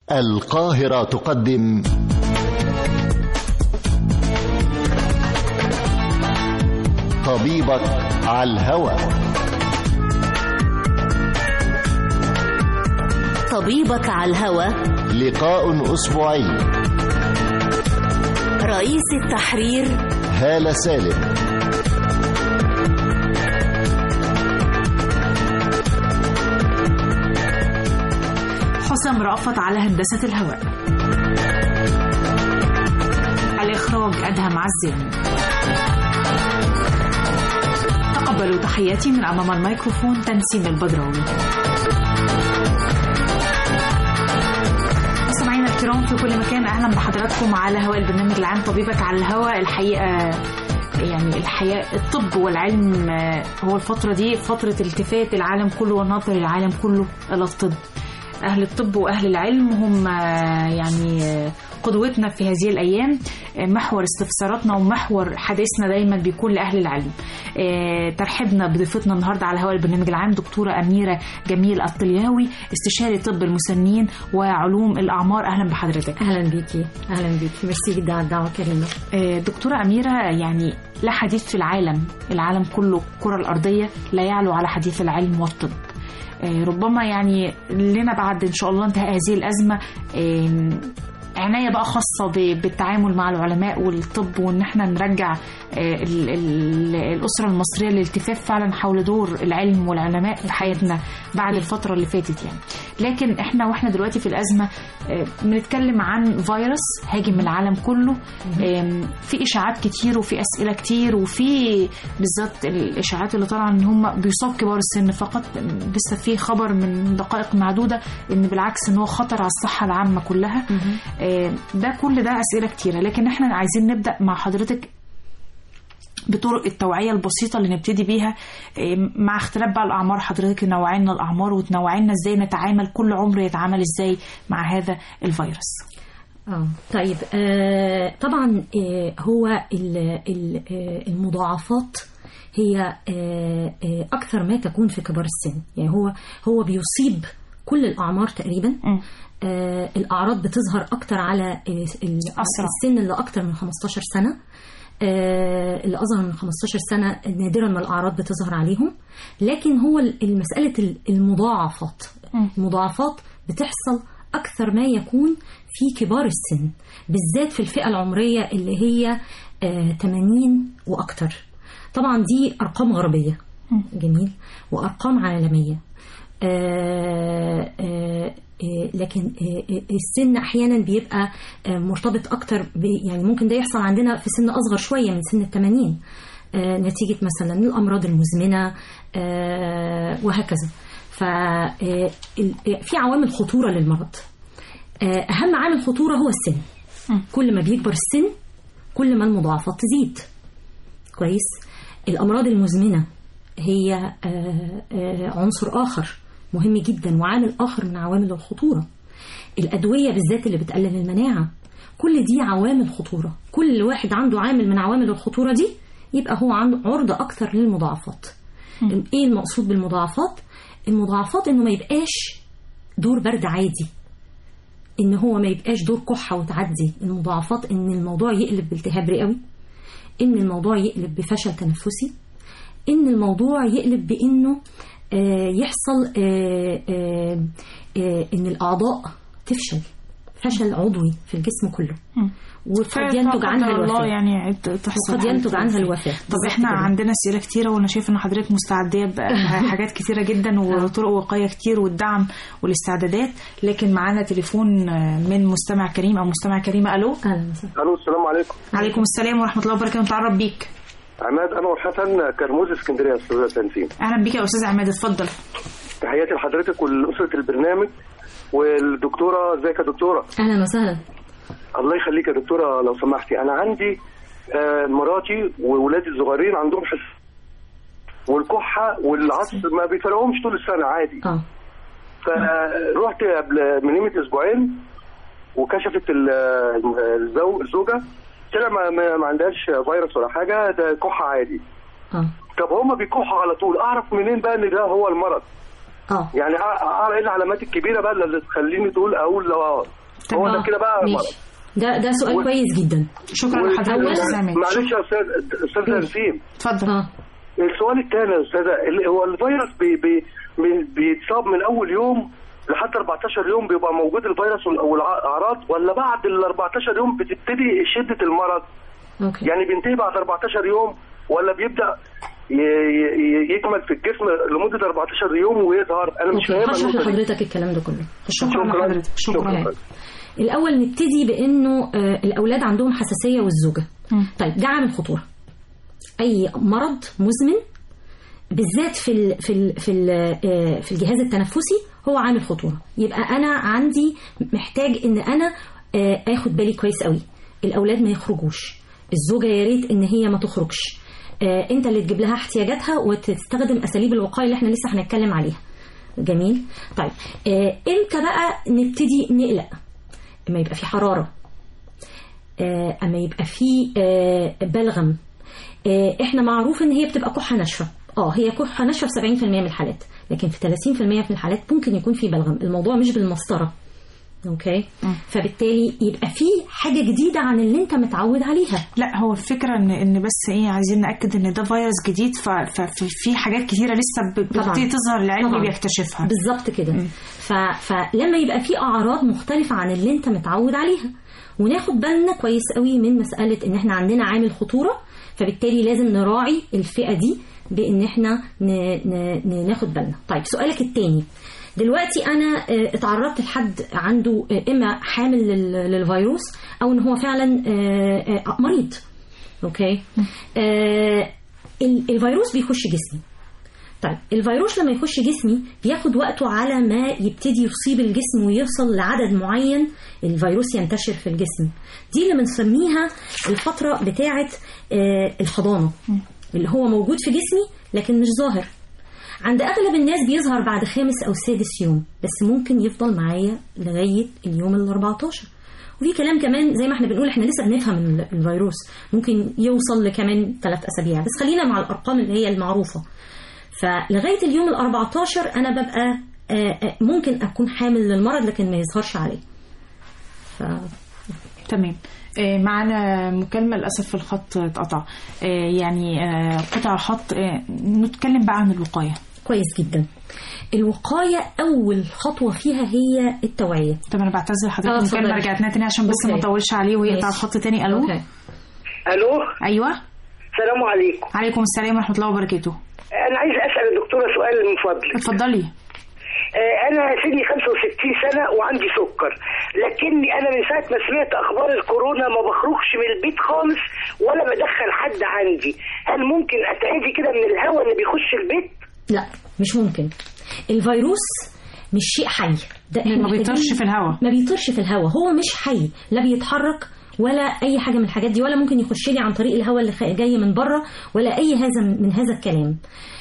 القاهرة تقدم طبيبك على الهوى طبيبك على الهوى لقاء أسبوعي رئيس التحرير هالة سالم حسام رأفت على هندسة الهواء الإخراج أدهم عزام تقبلوا تحياتي من أمام الميكروفون تنسيم البدراوي مستمعينا الكرام في كل مكان أهلا بحضراتكم على هواء البرنامج العام طبيبك على الهواء الحقيقة يعني الحياة الطب والعلم هو الفترة دي فترة التفات العالم كله وناظر العالم كله إلى الطب أهل الطب وأهل العلم هم يعني قدوتنا في هذه الأيام محور استفساراتنا ومحور حديثنا دايما بيكون لأهل العلم ترحبنا بضيفتنا النهاردة على هواء البرنامج العام دكتورة أميرة جميل الطلياوي استشاري طب المسنين وعلوم الأعمار أهلا بحضرتك اهلا بيكي اهلا بيكي ميرسي جدا على الدعوه كريمه دكتورة أميرة يعني لا حديث في العالم العالم كله الكرة الأرضية لا يعلو على حديث العلم والطب ربما يعني لنا بعد ان شاء الله انتهاء هذه الازمه عناية بقى خاصة بالتعامل مع العلماء والطب وإن احنا نرجع ال ال الأسرة المصرية للالتفاف فعلا حول دور العلم والعلماء في حياتنا بعد الفترة اللي فاتت يعني لكن احنا واحنا دلوقتي في الأزمة بنتكلم عن فيروس هاجم العالم كله في إشاعات كتير وفي أسئلة كتير وفي بالذات الإشاعات اللي طالعة إن هم بيصاب كبار السن فقط لسه في خبر من دقائق معدودة إن بالعكس إن هو خطر على الصحة العامة كلها ده كل ده أسئلة كتيرة لكن احنا عايزين نبدأ مع حضرتك بطرق التوعية البسيطة اللي نبتدي بيها مع اختلاف بقى الأعمار حضرتك نوعينا الأعمار وتنوعينا ازاي نتعامل كل عمر يتعامل ازاي مع هذا الفيروس اه طيب آه طبعا آه هو ال ال آه المضاعفات هي آه آه أكثر ما تكون في كبار السن يعني هو هو بيصيب كل الأعمار تقريبا م. آه الأعراض بتظهر أكتر على السن اللي أكتر من 15 سنة آه اللي أصغر من 15 سنة نادرا ما الأعراض بتظهر عليهم لكن هو المسألة المضاعفات المضاعفات بتحصل أكثر ما يكون في كبار السن بالذات في الفئة العمرية اللي هي آه 80 وأكتر طبعا دي أرقام غربية جميل وأرقام عالمية آه آه لكن السن احيانا بيبقى مرتبط اكتر يعني ممكن ده يحصل عندنا في سن اصغر شويه من سن ال 80 نتيجه مثلا الامراض المزمنه وهكذا ففي عوامل خطوره للمرض اهم عامل خطوره هو السن كل ما بيكبر السن كل ما المضاعفات تزيد كويس الامراض المزمنه هي عنصر اخر مهم جدا وعامل آخر من عوامل الخطورة الأدوية بالذات اللي بتقلل المناعة كل دي عوامل خطورة كل واحد عنده عامل من عوامل الخطورة دي يبقى هو عنده عرضة أكثر للمضاعفات م. إيه المقصود بالمضاعفات؟ المضاعفات إنه ما يبقاش دور برد عادي إن هو ما يبقاش دور كحة وتعدي المضاعفات إن الموضوع يقلب بالتهاب رئوي إن الموضوع يقلب بفشل تنفسي إن الموضوع يقلب بإنه يحصل ان الاعضاء تفشل فشل عضوي في الجسم كله وقد ينتج عنها الوفاه يعني وقد ينتج عنها الوفاه طب احنا عندنا اسئله كتيره وانا شايفه ان حضرتك مستعديه بحاجات كتيره جدا وطرق وقايه كتير والدعم والاستعدادات لكن معانا تليفون من مستمع كريم او مستمع كريمه الو اهلا وسهلا الو السلام عليكم عليكم السلام ورحمه الله وبركاته نتعرف بيك عماد انور حسن كرموز اسكندريه استاذ تنسيم اهلا بك يا استاذ عماد اتفضل تحياتي لحضرتك ولاسره البرنامج والدكتوره ازيك يا دكتوره اهلا وسهلا الله يخليك يا دكتوره لو سمحتي انا عندي آه مراتي وولادي الصغيرين عندهم حس والكحه والعطس ما بيفرقهمش طول السنه عادي اه فروحت قبل من قيمه اسبوعين وكشفت الزوجه طلع ما, ما عندهاش فيروس ولا حاجه ده كحه عادي اه طب هما بيكحوا على طول اعرف منين بقى ان ده هو المرض اه يعني أع- اعرف ايه العلامات الكبيره بقى اللي تخليني تقول اقول لو اه هو تمام. ده كده بقى مرض. ماشي ده ده سؤال و- كويس جدا شكرا و- لحضرتك يا استاذ عماد معلش يا استاذ استاذ نسيم اتفضل اه السؤال الثاني يا استاذه اللي هو الفيروس بي بي بي- بيتصاب من اول يوم لحد 14 يوم بيبقى موجود الفيروس وال- والاعراض ولا بعد ال 14 يوم بتبتدي شده المرض اوكي يعني بينتهي بعد 14 يوم ولا بيبدا ي- ي- يكمل في الجسم لمده 14 يوم ويظهر انا مش اوكي فاهم هشرح النقطة دي. لحضرتك الكلام ده كله شكرا لحضرتك شكرا شكرا الاول نبتدي بانه آه، الاولاد عندهم حساسيه والزوجه مم. طيب ده عامل خطوره اي مرض مزمن بالذات في ال في ال في ال آه، في الجهاز التنفسي هو عامل خطوره يبقى انا عندي محتاج ان انا آه، اخد بالي كويس قوي الاولاد ما يخرجوش الزوجه يا ريت ان هي ما تخرجش آه، انت اللي تجيب لها احتياجاتها وتستخدم اساليب الوقايه اللي احنا لسه هنتكلم عليها جميل طيب آه، امتى بقى نبتدي نقلق اما يبقى في حراره آه، اما يبقى في آه، بلغم آه، احنا معروف ان هي بتبقى كحه ناشفه اه هي كحه ناشفه في 70% من الحالات لكن في 30% من الحالات ممكن يكون في بلغم الموضوع مش بالمسطره اوكي فبالتالي يبقى في حاجه جديده عن اللي انت متعود عليها لا هو الفكره ان ان بس ايه عايزين ناكد ان ده فيروس جديد ف- ففي حاجات كتيره لسه ب- طبعاً. بتبتدي تظهر العلم طبعاً. بيكتشفها بالظبط كده ف... فلما يبقى في اعراض مختلفه عن اللي انت متعود عليها وناخد بالنا كويس قوي من مساله ان احنا عندنا عامل خطوره فبالتالي لازم نراعي الفئه دي بان احنا ن... ن... ن- ناخد بالنا طيب سؤالك التاني دلوقتي انا آه، اتعرضت لحد عنده آه، اما حامل لل- للفيروس او ان هو فعلا آه، آه، مريض اوكي آه، ال- الفيروس بيخش جسمي طيب الفيروس لما يخش جسمي بياخد وقته على ما يبتدي يصيب الجسم ويوصل لعدد معين الفيروس ينتشر في الجسم دي اللي بنسميها الفترة بتاعة آه، الحضانة اللي هو موجود في جسمي لكن مش ظاهر عند أغلب الناس بيظهر بعد خامس أو سادس يوم بس ممكن يفضل معايا لغاية اليوم ال 14 وفي كلام كمان زي ما احنا بنقول احنا لسه بنفهم ال- الفيروس ممكن يوصل لكمان ثلاث أسابيع بس خلينا مع الأرقام اللي هي المعروفة فلغايه اليوم ال 14 انا ببقى آه، آه، ممكن اكون حامل للمرض لكن ما يظهرش عليه ف... تمام آه، معانا مكالمة للأسف في الخط اتقطع آه، يعني آه، قطع الخط آه، نتكلم بقى عن الوقاية كويس جدا الوقايه اول خطوه فيها هي التوعيه طب أنا بعتذر آه، حضرتك اتفضلي. المكالمة رجعت لنا تاني عشان بس ما أوكي. نطولش عليه ويقطع ماشي. الخط تاني ألو أوكي. الو أيوه السلام عليكم عليكم السلام ورحمة الله وبركاته انا عايز اسال الدكتوره سؤال من فضلك اتفضلي آه، انا سني 65 سنه وعندي سكر لكني انا من ساعه ما سمعت اخبار الكورونا ما بخرجش من البيت خالص ولا بدخل حد عندي هل ممكن اتعدي كده من الهواء اللي بيخش البيت لا مش ممكن الفيروس مش شيء حي ده إحنا ما محتاجين- بيطيرش في الهواء ما بيطيرش في الهواء هو مش حي لا بيتحرك ولا اي حاجه من الحاجات دي ولا ممكن يخش لي عن طريق الهواء اللي خ- جاي من بره ولا اي هذا من من هذا الكلام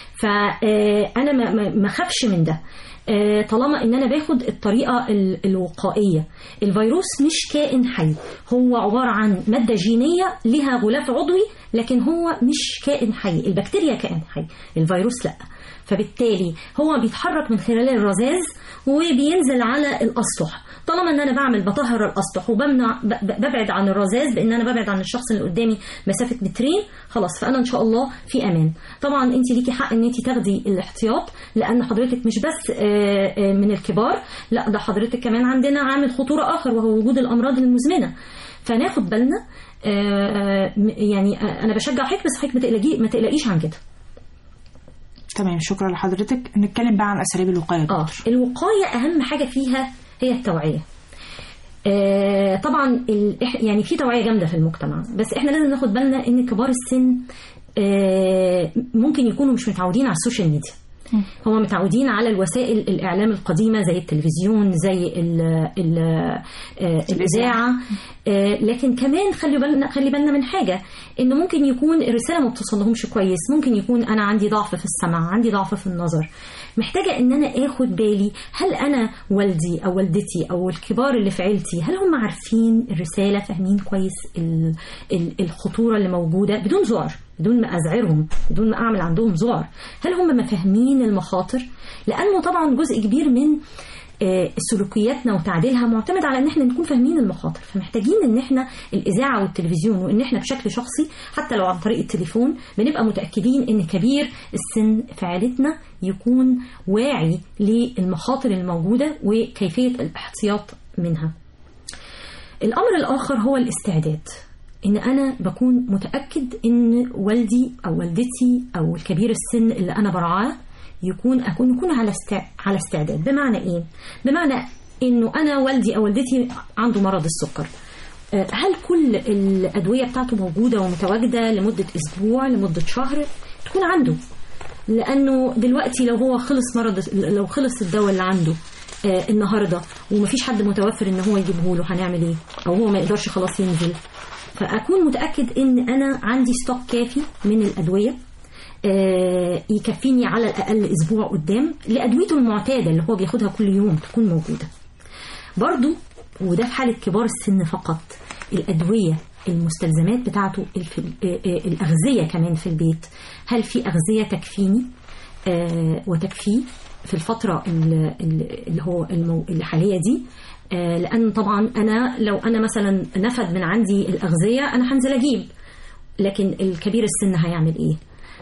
فانا ما ما- ما اخافش من ده آه، طالما ان انا باخد الطريقه ال- الوقائيه الفيروس مش كائن حي هو عباره عن ماده جينيه لها غلاف عضوي لكن هو مش كائن حي البكتيريا كائن حي الفيروس لا فبالتالي هو بيتحرك من خلال الرذاذ وبينزل على الاسطح طالما ان انا بعمل بطهر الاسطح وبمنع ب- ب- ببعد عن الرذاذ بان انا ببعد عن الشخص اللي قدامي مسافه مترين خلاص فانا ان شاء الله في امان طبعا انت ليكي حق ان انت تاخدي الاحتياط لان حضرتك مش بس آه، آه، من الكبار لا ده حضرتك كمان عندنا عامل خطوره اخر وهو وجود الامراض المزمنه فناخد بالنا آه، م- يعني آه، انا بشجع حضرتك بس حضرتك ما تقلقي ما تقلقيش عن كده تمام شكرا لحضرتك نتكلم بقى عن أساليب الوقاية يا اه دكتور الوقايه اهم حاجه فيها هي التوعيه آه طبعا ال... إح- يعني في توعيه جامده في المجتمع بس احنا لازم ناخد بالنا ان كبار السن آه ممكن يكونوا مش متعودين على السوشيال ميديا هم متعودين على الوسائل الاعلام القديمه زي التلفزيون زي ال ال آه الاذاعه آه لكن كمان خلي بالنا خلي بالنا من حاجه انه ممكن يكون الرساله ما بتوصلهمش كويس ممكن يكون انا عندي ضعف في السمع عندي ضعف في النظر محتاجه ان انا اخد بالي هل انا والدي او والدتي او الكبار اللي في عيلتي هل هم عارفين الرساله فاهمين كويس ال- ال- الخطوره اللي موجوده بدون ذعر بدون ما ازعرهم بدون ما اعمل عندهم ذعر هل هم ما فاهمين المخاطر لانه طبعا جزء كبير من آه، سلوكياتنا وتعديلها معتمد على ان احنا نكون فاهمين المخاطر فمحتاجين ان احنا الاذاعه والتلفزيون وان احنا بشكل شخصي حتى لو عن طريق التليفون بنبقى متاكدين ان كبير السن في عائلتنا يكون واعي للمخاطر الموجوده وكيفيه الاحتياط منها الامر الاخر هو الاستعداد ان انا بكون متاكد ان والدي او والدتي او الكبير السن اللي انا برعاه يكون اكون يكون على استع... على استعداد بمعنى ايه بمعنى انه انا والدي او والدتي عنده مرض السكر آه، هل كل الادويه بتاعته موجوده ومتواجده لمده اسبوع لمده شهر تكون عنده لانه دلوقتي لو هو خلص مرض لو خلص الدواء اللي عنده آه النهارده ومفيش حد متوفر ان هو يجيبه له هنعمل ايه او هو ما يقدرش خلاص ينزل فاكون متاكد ان انا عندي ستوك كافي من الادويه آه يكفيني على الاقل اسبوع قدام لادويته المعتاده اللي هو بياخدها كل يوم تكون موجوده برضو وده في حاله كبار السن فقط الادويه المستلزمات بتاعته الف... آه، آه، الاغذيه كمان في البيت هل في اغذيه تكفيني آه، وتكفيه في الفترة ال- ال- اللي هو المو- الحالية دي آه، لأن طبعا أنا لو أنا مثلا نفد من عندي الأغذية أنا هنزل أجيب لكن الكبير السن هيعمل إيه؟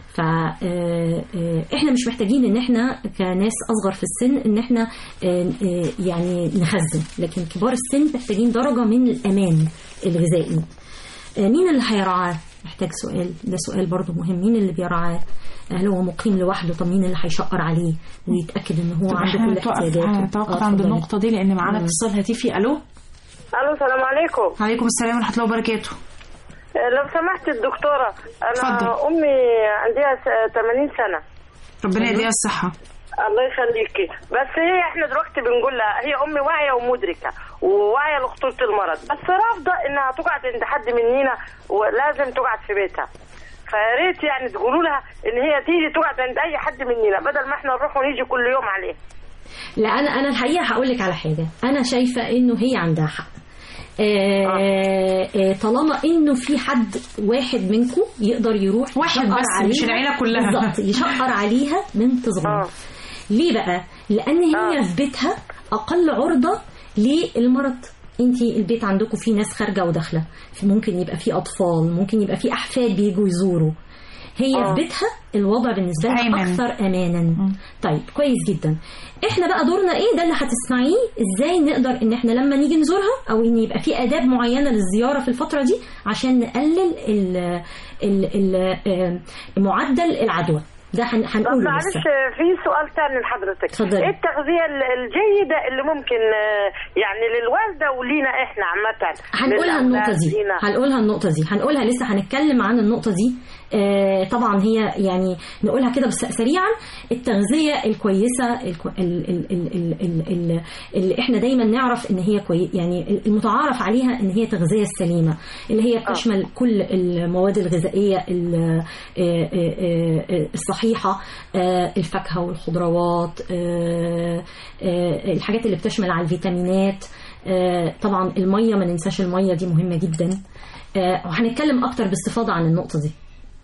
فاحنا مش محتاجين ان احنا كناس اصغر في السن ان احنا آه، آه، يعني نخزن لكن كبار السن محتاجين درجه من الامان الغذائي آه، مين اللي هيرعاه محتاج سؤال ده سؤال برضو مهم مين اللي بيرعاه هل هو مقيم لوحده طب مين اللي هيشقر عليه ويتاكد ان هو طب عنده احنا كل هنتوقف احتياجاته هنتوقف آه، عند اتفضلي. النقطة دي لأن معانا مم. اتصال هاتفي ألو الو السلام عليكم عليكم السلام ورحمة الله وبركاته آه، لو سمحت الدكتوره انا اتفضل. امي عندها س- 80 سنه ربنا يديها الصحة الله يخليكي بس هي احنا دلوقتي بنقول لها هي امي واعيه ومدركه وواعيه لخطوره المرض بس رافضه انها تقعد عند حد مننا ولازم تقعد في بيتها فيا ريت يعني تقولوا لها ان هي تيجي تقعد عند اي حد مننا بدل ما احنا نروح ونيجي كل يوم عليه لا انا انا الحقيقه هقول لك على حاجه انا شايفه انه هي عندها حق آه آه طالما انه في حد واحد منكم يقدر يروح واحد يشقر بس، مش العيلة كلها. بالظبط يشقر عليها بنت صغيره آه. ليه بقى لان هي آه. في بيتها اقل عرضه للمرض انت البيت عندكم فيه ناس خارجه وداخله في- ممكن يبقى فيه اطفال ممكن يبقى فيه احفاد بيجوا يزوروا هي آه. في بيتها الوضع بالنسبه لها أيمن. اكثر امانا طيب كويس جدا احنا بقى دورنا ايه ده اللي هتسمعيه ازاي نقدر ان احنا لما نيجي نزورها او ان يبقى في اداب معينه للزياره في الفتره دي عشان نقلل ال ال ال آه، معدل العدوى ده هن- طب هنقوله معلش لسه في سؤال تاني لحضرتك اتفضلي. ايه التغذية ال- الجيدة اللي ممكن آه، يعني للوالدة ولينا احنا عامة هنقولها النقطة للأولاد دي لينا. هنقولها النقطة دي هنقولها لسه هنتكلم عن النقطة دي آه طبعا هي يعني نقولها كده بس سريعا التغذية الكويسة الكو ال ال ال ال ال ال اللي احنا دايما نعرف ان هي كوي يعني المتعارف عليها ان هي تغذية السليمة اللي هي بتشمل كل المواد الغذائية ال- آه، آه، آه، الصحيحة آه، الفاكهة والخضروات آه، آه، الحاجات اللي بتشمل على الفيتامينات آه، طبعا الميه ما ننساش الميه دي مهمه جدا آه، وهنتكلم اكتر باستفاضه عن النقطه دي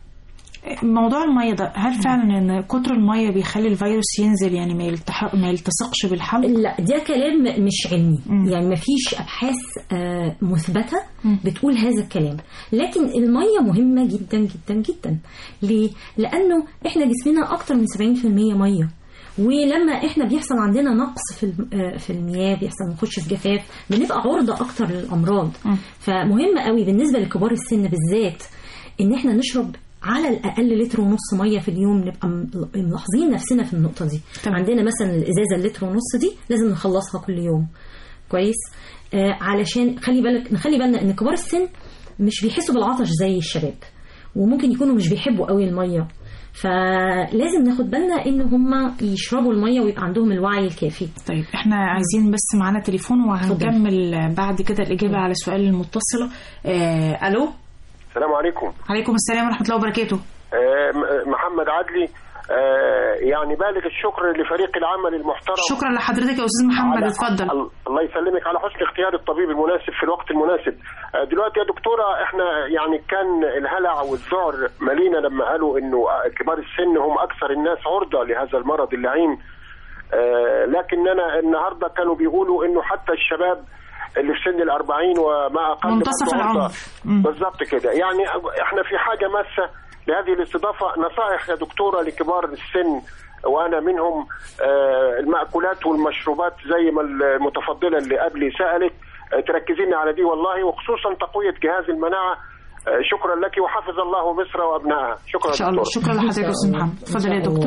موضوع المية ده هل فعلا ان كتر المية بيخلي الفيروس ينزل يعني ما يلتحق ما يلتصقش بالحلق لا ده كلام مش علمي مم. يعني ما فيش ابحاث آه، مثبته مم. بتقول هذا الكلام لكن الميه مهمه جدا جدا جدا ليه لانه احنا جسمنا اكتر من 70% ميه ولما احنا بيحصل عندنا نقص في الم- آه، في المياه بيحصل نخش في جفاف بنبقى عرضه اكتر للامراض مم. فمهم قوي بالنسبه لكبار السن بالذات ان احنا نشرب على الاقل لتر ونص ميه في اليوم نبقى م- ملاحظين نفسنا في النقطه دي تمام. عندنا مثلا الازازه اللتر ونص دي لازم نخلصها كل يوم كويس آه علشان خلي بالك نخلي بالنا ان كبار السن مش بيحسوا بالعطش زي الشباب وممكن يكونوا مش بيحبوا قوي الميه فلازم ناخد بالنا ان هم يشربوا الميه ويبقى عندهم الوعي الكافي طيب احنا عايزين بس معانا تليفون وهنكمل بعد كده الإجابة على السؤال المتصلة آه ألو السلام عليكم عليكم السلام ورحمة الله وبركاته آه، م- محمد عدلي آه، يعني بالغ الشكر لفريق العمل المحترم شكرا لحضرتك يا استاذ محمد على- اتفضل ال- الله يسلمك على حسن اختيار الطبيب المناسب في الوقت المناسب آه، دلوقتي يا دكتورة احنا يعني كان الهلع والذعر مالينا لما قالوا انه آه، كبار السن هم اكثر الناس عرضة لهذا المرض اللعين آه، لكننا النهاردة كانوا بيقولوا انه حتى الشباب اللي في سن الأربعين وما أقل منتصف برضه عرضة. العمر. مم. بالظبط كده يعني احنا في حاجة ماسة لهذه الاستضافة نصائح يا دكتورة لكبار السن وانا منهم آه، المأكولات والمشروبات زي ما المتفضلة اللي قبلي سألت آه، تركزين على دي والله وخصوصا تقوية جهاز المناعة آه، شكرا لك وحفظ الله مصر وابنائها شكرا ان شاء الله دكتورة. شكرا لحضرتك يا استاذ محمد اتفضل يا دكتور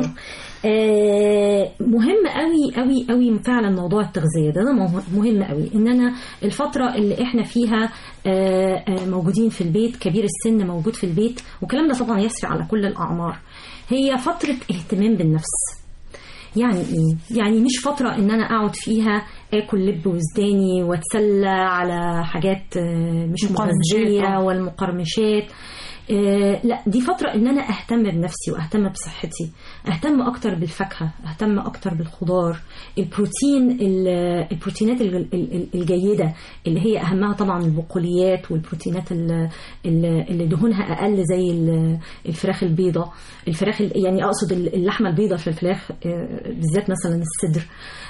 آه، مهم قوي قوي قوي فعلا موضوع التغذيه ده, ده مه- مهم قوي ان انا الفتره اللي احنا فيها آه، آه، موجودين في البيت كبير السن موجود في البيت والكلام ده طبعا يسري على كل الاعمار هي فتره اهتمام بالنفس يعني ايه؟ يعني مش فترة ان انا اقعد فيها اكل لب وزداني واتسلى على حاجات آه، مش مقرمشات، مغذية آه. والمقرمشات آه، لا دي فترة ان انا اهتم بنفسي واهتم بصحتي اهتم اكتر بالفاكهة اهتم اكتر بالخضار البروتين ال- البروتينات الج- ال- ال- الجيدة اللي هي اهمها طبعا البقوليات والبروتينات ال- ال- اللي دهونها اقل زي ال- الفراخ البيضة الفراخ ال- يعني اقصد ال- اللحمة البيضة في الفراخ آه، بالذات مثلا الصدر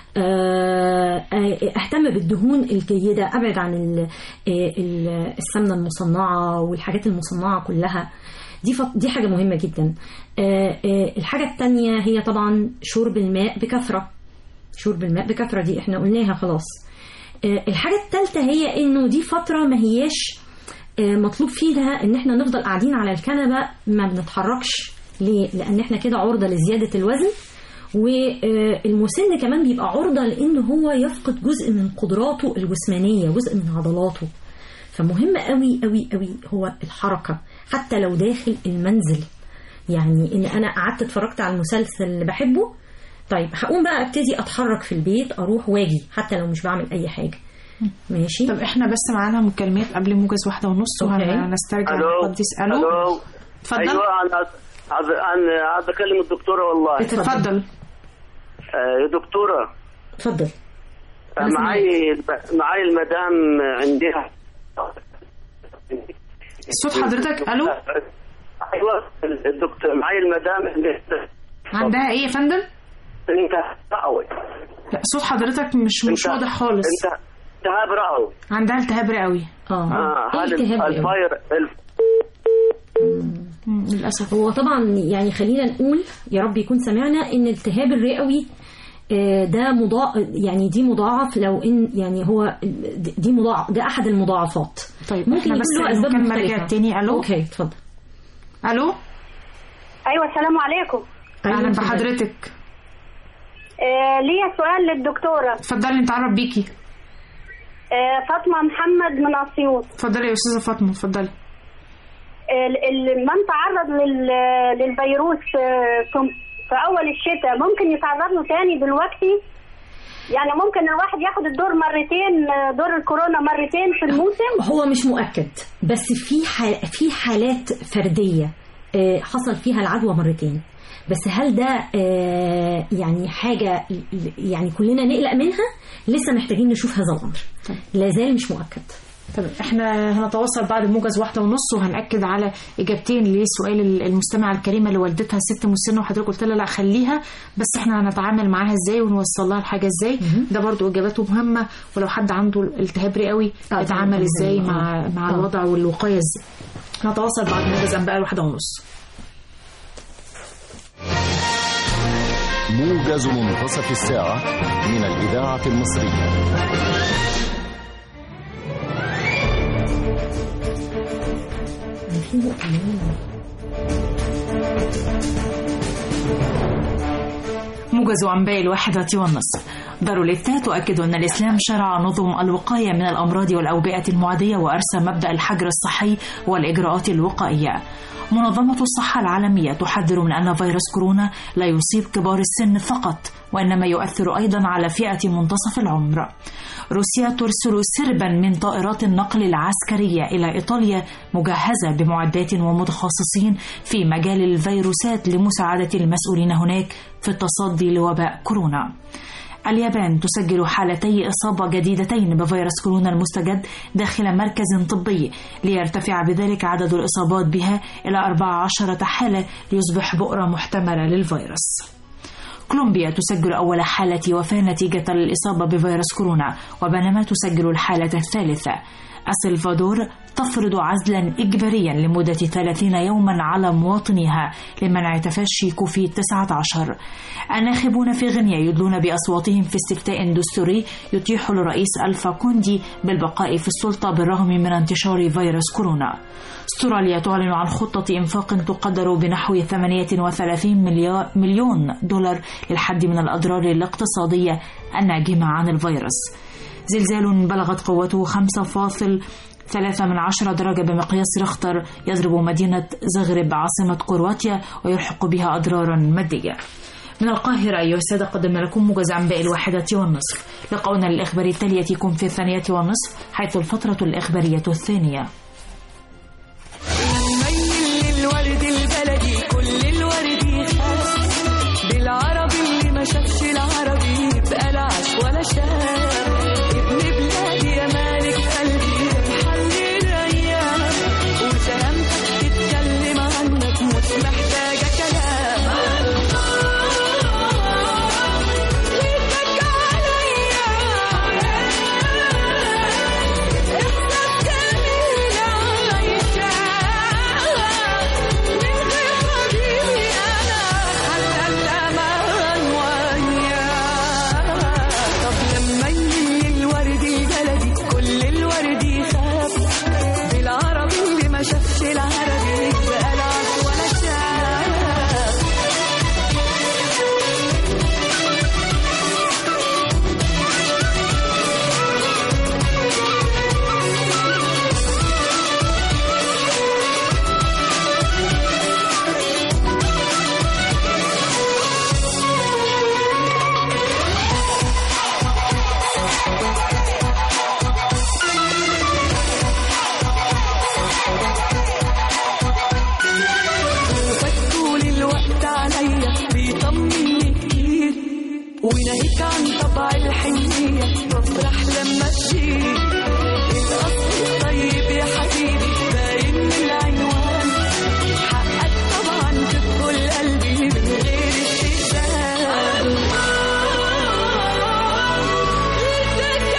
آه، آه، اهتم بالدهون الجيده ابعد عن ال- آه، ال- السمنه المصنعه والحاجات المصنعه كلها دي فط- دي حاجه مهمه جدا آه، آه، الحاجه الثانيه هي طبعا شرب الماء بكثره شرب الماء بكثره دي احنا قلناها خلاص آه، الحاجه الثالثه هي انه دي فتره ما هياش آه، مطلوب فيها ان احنا نفضل قاعدين على الكنبه ما بنتحركش ليه لان احنا كده عرضه لزياده الوزن والمسن كمان بيبقى عرضة لأن هو يفقد جزء من قدراته الجسمانية جزء من عضلاته فمهم قوي قوي قوي هو الحركة حتى لو داخل المنزل يعني ان انا قعدت اتفرجت على المسلسل اللي بحبه طيب هقوم بقى ابتدي اتحرك في البيت اروح واجي حتى لو مش بعمل اي حاجة ماشي طب احنا بس معانا مكالمات قبل موجز واحدة ونص أوكي. وهنسترجع الو القديس الو الو اتفضل ايوه انا عايز عايز- عايز اكلم الدكتوره والله اتفضل آه، يا دكتوره اتفضل آه، أنا معاي معاي المدام عندها صوت حضرتك الو ايوه الدكتور معاي المدام عندها عندها ايه يا فندم انت رئوي لا صوت حضرتك مش مش انت- واضح خالص انت التهاب رئوي عندها التهاب رئوي اه اه ايه هذا التهاب الرئوي؟ الفاير الف- مم، للاسف هو طبعا يعني خلينا نقول يا رب يكون سمعنا ان الالتهاب الرئوي آه، ده مضاع يعني دي مضاعف لو ان يعني هو دي مضاعف ده احد المضاعفات طيب ممكن احنا يكون بس له اسباب المكالمة مختلفه رجعت تاني الو اوكي اتفضل الو ايوه السلام عليكم اهلا أيوة، اتفضل. بحضرتك آه ليا سؤال للدكتوره اتفضلي نتعرف بيكي آه فاطمه محمد من اسيوط اتفضلي يا استاذه فاطمه اتفضلي آه ال- من تعرض لل للفيروس آه في في اول الشتاء ممكن يتعرض له تاني دلوقتي يعني ممكن الواحد ياخد الدور مرتين آه، دور الكورونا مرتين في الموسم هو مش مؤكد بس في حال في حالات فرديه آه، حصل فيها العدوى مرتين بس هل ده آه، يعني حاجه يعني كلنا نقلق منها لسه محتاجين نشوف هذا الامر لا زال مش مؤكد طب احنا هنتواصل بعد الموجز واحدة ونص وهنأكد على إجابتين لسؤال المستمعة الكريمة اللي والدتها ست مسنة وحضرتك قلت لها لا خليها بس احنا هنتعامل معاها ازاي ونوصل لها الحاجة ازاي ده برضو إجاباته مهمة ولو حد عنده التهاب رئوي آه، يتعامل طبعاً. ازاي آه. مع مع آه. الوضع والوقاية ازاي هنتواصل بعد موجز أنباء الواحدة ونص موجز منتصف الساعة من الإذاعة المصرية في نقطة مهمة. موجز أنباء الواحدة والنصف دار الإفتاء تؤكد أن الإسلام شرع نظم الوقاية من الأمراض والأوبئة المعدية وأرسى مبدأ الحجر الصحي والإجراءات الوقائية منظمة الصحة العالمية تحذر من أن فيروس كورونا لا يصيب كبار السن فقط وإنما يؤثر أيضا على فئة منتصف العمر روسيا ترسل سربا من طائرات النقل العسكرية إلى إيطاليا مجهزة بمعدات ومتخصصين في مجال الفيروسات لمساعدة المسؤولين هناك في التصدي لوباء كورونا اليابان تسجل حالتي إصابة جديدتين بفيروس كورونا المستجد داخل مركز طبي ليرتفع بذلك عدد الإصابات بها إلى 14 حالة ليصبح بؤرة محتملة للفيروس كولومبيا تسجل أول حالة وفاة نتيجة الإصابة بفيروس كورونا وبنما تسجل الحالة الثالثة السلفادور تفرض عزلا إجباريا لمدة 30 يوما على مواطنيها لمنع تفشي كوفيد 19 الناخبون في غينيا يدلون بأصواتهم في استفتاء دستوري يتيح للرئيس ألفا كوندي بالبقاء في السلطة بالرغم من انتشار فيروس كورونا استراليا تعلن عن خطة إنفاق تقدر بنحو 38 مليار مليون دولار للحد من الأضرار الاقتصادية الناجمة عن الفيروس زلزال بلغت قوته 5.3 من عشرة درجة بمقياس ريختر يضرب مدينة زغرب عاصمة كرواتيا ويلحق بها أضرارا مادية من القاهرة أيها السادة قدمنا لكم موجز أنباء الواحدة والنصف لقاؤنا للإخبار التالية يكون في الثانية والنصف حيث الفترة الإخبارية الثانية ميل للورد البلدي كل الورد يخاف بالعربي اللي ما شافش العربي يبقى لا عاش ولا شاف ابن بلادي يا مالك قلبي محل الايام وسلامتك تتكلم عنك مش محتاجه كلام ليك عليا احساس جميل عايشه من غير حبيبي انا حتى الامان وياه طب لما يجي الورد البلدي كل الورد يخاف بالعربي اللي ما شافش العربي بقى لا عاش ولا شاف وفات طول الوقت عليا بيطمني كتير وناهيك عن طبع الحنية بفرح لما تشيل الأصل الطيب يا حبيبي باين من العنوان حقك طبعا تدخل قلبي من غير استئذان رزقك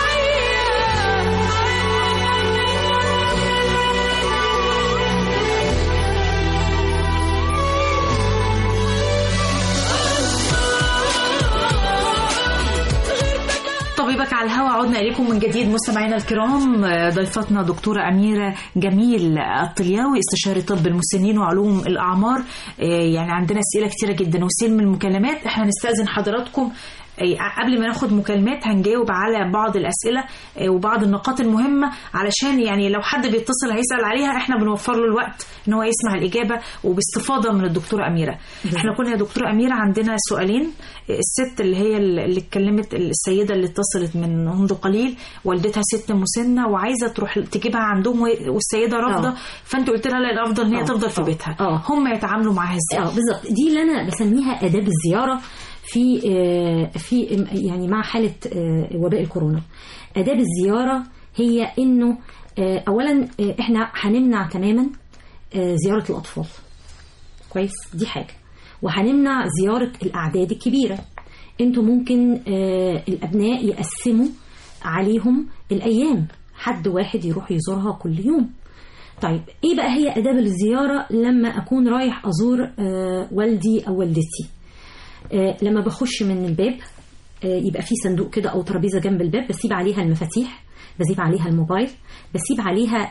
طبيبك على الهواء عدنا إليكم من جديد مستمعينا الكرام ضيفتنا دكتورة أميرة جميل الطلياوي استشاري طب المسنين وعلوم الأعمار يعني عندنا أسئلة كتيرة جدا وسيل من المكالمات احنا هنستأذن حضراتكم قبل ما ناخد مكالمات هنجاوب على بعض الأسئلة وبعض النقاط المهمة علشان يعني لو حد بيتصل هيسأل عليها احنا بنوفر له الوقت ان هو يسمع الإجابة وباستفاضة من الدكتورة أميرة احنا كنا يا دكتورة أميرة عندنا سؤالين الست اللي هي اللي اتكلمت السيدة اللي اتصلت من منذ قليل والدتها ست مسنة وعايزة تروح تجيبها عندهم والسيدة رافضة فانت قلت لها لا الأفضل ان هي تفضل في بيتها هم يتعاملوا معاها ازاي اه بالظبط دي اللي انا بسميها اداب الزياره في في يعني مع حاله وباء الكورونا اداب الزياره هي انه اولا احنا هنمنع تماما زياره الاطفال كويس دي حاجه وهنمنع زياره الاعداد الكبيره انتوا ممكن الابناء يقسموا عليهم الايام حد واحد يروح يزورها كل يوم طيب ايه بقى هي اداب الزياره لما اكون رايح ازور والدي او والدتي آه لما بخش من الباب آه يبقى في صندوق كده او ترابيزه جنب الباب بسيب عليها المفاتيح بسيب عليها الموبايل بسيب عليها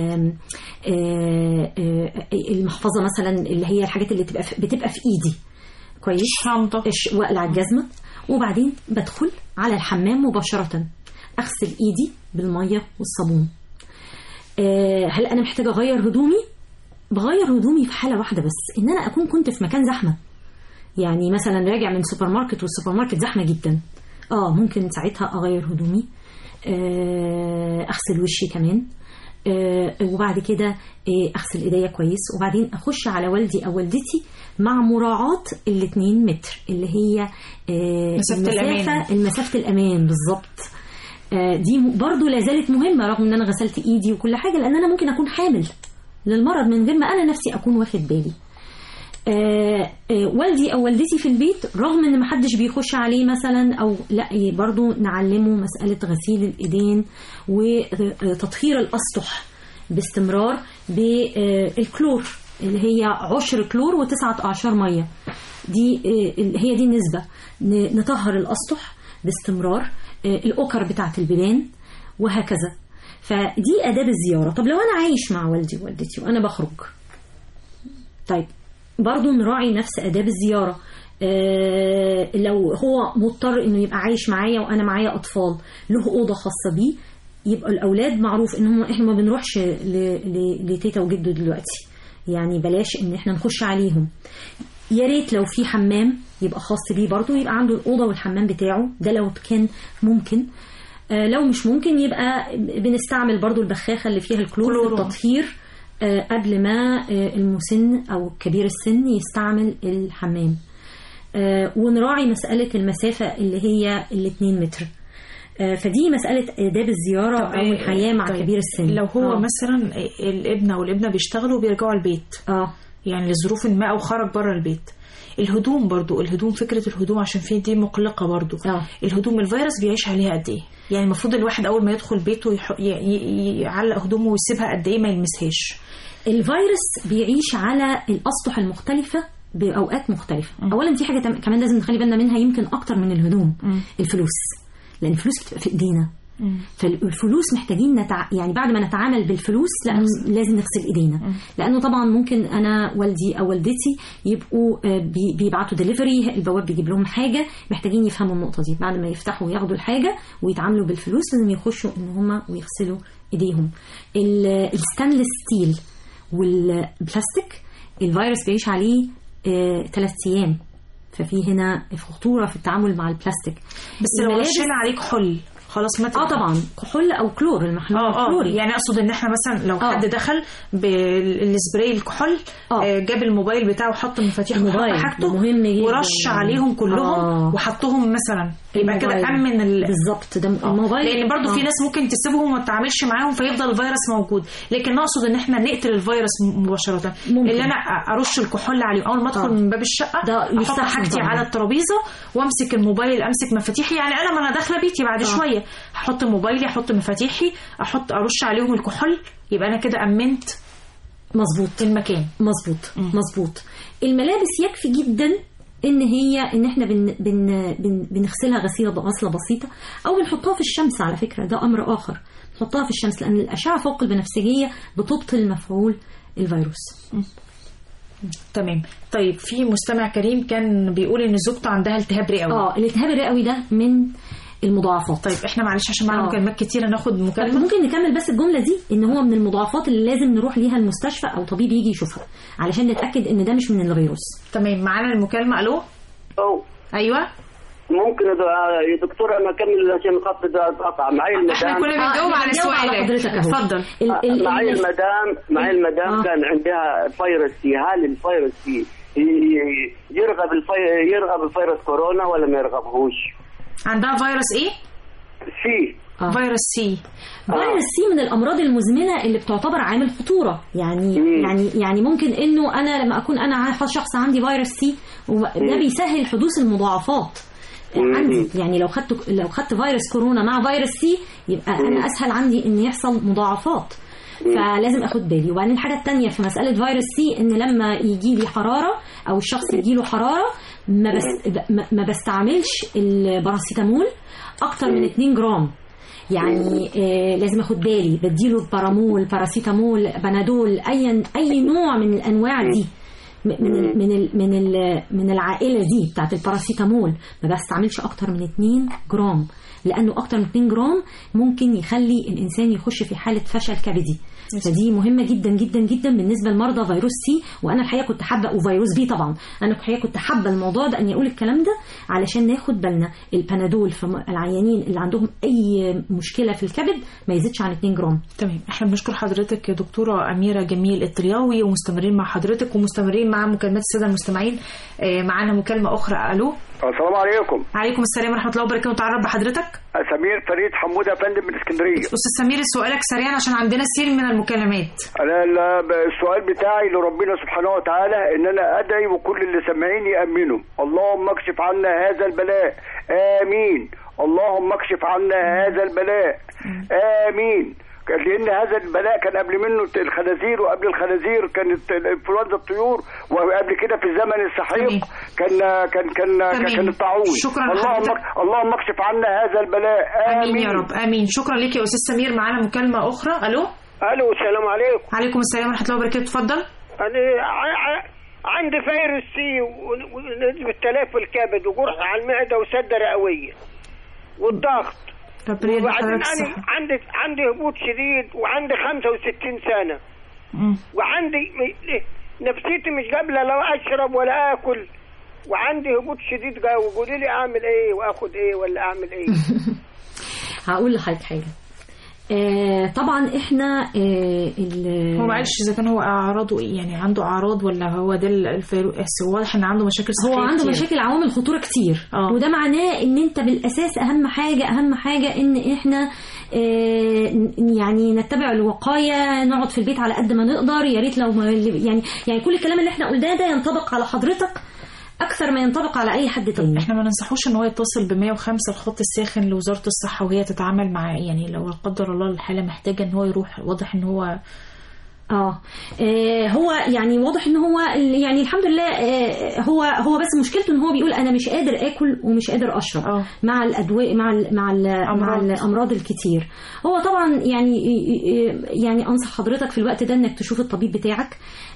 آه المحفظه مثلا اللي هي الحاجات اللي بتبقى في بتبقى في ايدي كويس شنطه واقلع الجزمه وبعدين بدخل على الحمام مباشره اغسل ايدي بالميه والصابون آه، هل انا محتاجه اغير هدومي بغير هدومي في حاله واحده بس ان انا اكون كنت في مكان زحمه يعني مثلا راجع من سوبر ماركت والسوبر ماركت زحمه جدا اه ممكن ساعتها اغير هدومي آه، اغسل وشي كمان آه، وبعد كده آه، اغسل ايديا كويس وبعدين اخش على والدي او والدتي مع مراعاة الاتنين متر اللي هي آه، مسافة الأمان. المسافة المسافة الأمان بالظبط آه، دي برضو لا زالت مهمة رغم ان انا غسلت ايدي وكل حاجة لان انا ممكن اكون حامل للمرض من غير ما انا نفسي اكون واخد بالي آه، آه، والدي او والدتي في البيت رغم ان محدش بيخش عليه مثلا او لا ي- برضو نعلمه مسألة غسيل الايدين وتطهير الاسطح باستمرار بالكلور اللي هي عشر كلور وتسعة اعشار مية دي آه، ال- هي دي النسبة ن- نطهر الاسطح باستمرار آه، الاوكر بتاعت البيبان وهكذا فدي اداب الزياره طب لو انا عايش مع والدي ووالدتي وانا بخرج طيب برضو نراعي نفس آداب الزيارة آه لو هو مضطر انه يبقى عايش معايا وانا معايا اطفال له اوضه خاصه بيه يبقى الاولاد معروف ان هم احنا ما بنروحش ل- ل- لتيتا وجده دلوقتي يعني بلاش ان احنا نخش عليهم يا ريت لو في حمام يبقى خاص بيه برضه يبقى عنده الاوضه والحمام بتاعه ده لو كان ممكن آه، لو مش ممكن يبقى بنستعمل برضو البخاخة اللي فيها الكلور كلور. في التطهير آه، قبل ما آه، المسن أو كبير السن يستعمل الحمام آه، ونراعي مسألة المسافة اللي هي الاتنين متر آه، فدي مسألة آداب الزيارة أو الحياة مع طيب، كبير السن لو هو آه. مثلا الابن او الابنه بيشتغلوا وبيرجعوا البيت اه يعني لظروف ما او خرج بره البيت الهدوم برضو الهدوم فكره الهدوم عشان في دي مقلقه برضو آه. الهدوم الفيروس بيعيش عليها قد ايه يعني المفروض الواحد اول ما يدخل بيته يح... ي... ي... يعلق هدومه ويسيبها قد ايه ما يلمسهاش الفيروس بيعيش على الاسطح المختلفه باوقات مختلفه اولا في حاجه تم- كمان لازم نخلي بالنا منها يمكن اكتر من الهدوم الفلوس لان الفلوس بتبقى في ايدينا فالفلوس محتاجين نتع... يعني بعد ما نتعامل بالفلوس لا لازم نغسل ايدينا لانه طبعا ممكن انا والدي او والدتي يبقوا آه، بي- بيبعتوا ديليفري البواب بيجيب لهم حاجه محتاجين يفهموا النقطه دي بعد ما يفتحوا وياخدوا الحاجه ويتعاملوا بالفلوس لازم يخشوا ان هم ويغسلوا ايديهم ال- الستانلس ستيل والبلاستيك الفيروس بيعيش عليه ثلاث ايام ففي هنا خطوره في التعامل مع البلاستيك بس لو الملابس- رشينا عليه كحول خلاص ما اه طبعا كحول او كلور المحلول اه اه الكلوري يعني اقصد ان احنا مثلا لو آه. حد دخل بالسبراي الكحول آه. جاب الموبايل بتاعه وحط المفاتيح الموبايل وحط حاجته مهم جدا ورش يعني. عليهم كلهم آه. وحطهم مثلا يبقى كده الموبايل. امن ال... بالظبط ده الموبايل لان برضو في آه. ناس ممكن تسيبهم وما تتعاملش معاهم فيفضل الفيروس موجود لكن نقصد ان احنا نقتل الفيروس م- مباشره ممكن. اللي انا ارش الكحول عليه اول ما ادخل آه. من باب الشقه ده احط يستحسن حاجتي طبعاً. على الترابيزه وامسك الموبايل امسك مفاتيحي يعني انا ما انا داخله بيتي بعد آه. شويه هحط موبايلي احط مفاتيحي احط ارش عليهم الكحول يبقى انا كده امنت مظبوط المكان مظبوط مظبوط الملابس يكفي جدا ان هي ان احنا بن بن بن بنغسلها غسيله غسله بسيطه او بنحطها في الشمس على فكره ده امر اخر نحطها في الشمس لان الاشعه فوق البنفسجيه بتبطل مفعول الفيروس تمام طيب في مستمع كريم كان بيقول ان زوجته عندها التهاب رئوي اه الالتهاب الرئوي ده من المضاعفات طيب احنا معلش عشان معانا آه. مكالمات كتيره ناخد طب مكالمه ممكن نكمل بس الجمله دي ان هو من المضاعفات اللي لازم نروح ليها المستشفى او طبيب يجي يشوفها علشان نتاكد ان ده مش من الفيروس تمام معانا المكالمه الو أو ايوه ممكن يا دو- يا دكتور انا اكمل عشان الخط ده اتقطع معي المدام احنا كنا بنجاوب على بنجاوب على سؤالك حضرتك أهو. اتفضل ال- ال- معي ال- المدام معي المدام آه. كان عندها فيروس سي هل الفيروس سي ي- ي- يرغب الفي... يرغب الفيروس كورونا ولا ما يرغبهوش؟ عندها فيروس ايه سي آه. فيروس سي فيروس سي من الامراض المزمنه اللي بتعتبر عامل خطوره يعني يعني يعني ممكن انه انا لما اكون انا ع- شخص عندي فيروس سي ده بيسهل حدوث المضاعفات عندي يعني لو خدت لو خدت فيروس كورونا مع فيروس سي يبقى انا اسهل عندي ان يحصل مضاعفات فلازم اخد بالي وبعدين الحاجه الثانيه في مساله فيروس سي ان لما يجي لي حراره او الشخص يجي له حراره ما بس ما- ما بستعملش الباراسيتامول اكتر من 2 جرام يعني آه لازم اخد بالي بديله بارامول باراسيتامول بنادول اي اي نوع من الانواع دي م- من ال من ال من ال من العائله دي بتاعت الباراسيتامول ما بستعملش اكتر من 2 جرام لانه اكتر من 2 جرام ممكن يخلي الانسان يخش في حاله فشل كبدي فدي مهمه جدا جدا جدا بالنسبه لمرضى فيروس سي وانا الحقيقه كنت حابه وفيروس بي طبعا انا الحقيقه كنت حابه الموضوع ده اني اقول الكلام ده علشان ناخد بالنا البنادول في م- العيانين اللي عندهم اي مشكله في الكبد ما يزيدش عن 2 جرام تمام احنا بنشكر حضرتك يا دكتوره اميره جميل الطرياوي ومستمرين مع حضرتك ومستمرين مع مكالمات الساده المستمعين آه، معانا مكالمه اخرى الو السلام عليكم عليكم السلام ورحمه الله وبركاته تعرف بحضرتك سمير فريد حموده يا فندم من اسكندريه استاذ سمير سؤالك سريعا عشان عندنا سيل من المكالمات انا ال- السؤال بتاعي لربنا سبحانه وتعالى ان انا ادعي وكل اللي سامعين يامنوا اللهم اكشف عنا هذا البلاء امين اللهم اكشف عنا هذا البلاء امين لان هذا البلاء كان قبل منه الخنازير وقبل الخنازير كانت انفلونزا الطيور وقبل كده في الزمن السحيق كان كان كان تمام. كان الطاعون شكراً اللهم لحضرتك. اللهم اكشف عنا هذا البلاء امين يا رب امين شكرا لك يا استاذ سمير معانا مكالمه اخرى الو الو السلام عليكم عليكم السلام ورحمه الله وبركاته اتفضل انا ع- ع- عندي فيروس سي و- ونسبة تلف الكبد وجرح على المعدة وسدة رئوية والضغط ربنا يدي وبعدين حضرتك انا الصحة. عندي عندي هبوط شديد وعندي 65 سنة مم. وعندي م- نفسيتي مش قابلة لا اشرب ولا اكل وعندي هبوط شديد قوي قولي لي اعمل ايه واخد ايه ولا اعمل ايه هقول لحضرتك حاجه آه طبعا احنا آه ال- هو معلش اذا كان هو اعراضه ايه يعني عنده اعراض ولا هو ده الفيروس واضح ان عنده مشاكل صحيه هو عنده كتير. مشاكل عوامل خطوره كتير آه. وده معناه ان انت بالاساس اهم حاجه اهم حاجه ان احنا آه، ن- يعني نتبع الوقايه نقعد في البيت على قد ما نقدر يا ريت لو ما يعني يعني كل الكلام اللي احنا قلناه ده ينطبق على حضرتك اكثر ما ينطبق على اي حد تاني احنا ما ننصحوش ان هو يتصل ب 105 الخط الساخن لوزاره الصحه وهي تتعامل معاه يعني لو لا قدر الله الحاله محتاجه ان هو يروح واضح ان هو اه آه، هو يعني واضح ان هو يعني الحمد لله آه، هو هو بس مشكلته ان هو بيقول انا مش قادر اكل ومش قادر اشرب آه. مع الادويه مع ال مع ال مع أمراض. الامراض الكتير هو طبعا يعني يعني انصح حضرتك في الوقت ده انك تشوف الطبيب بتاعك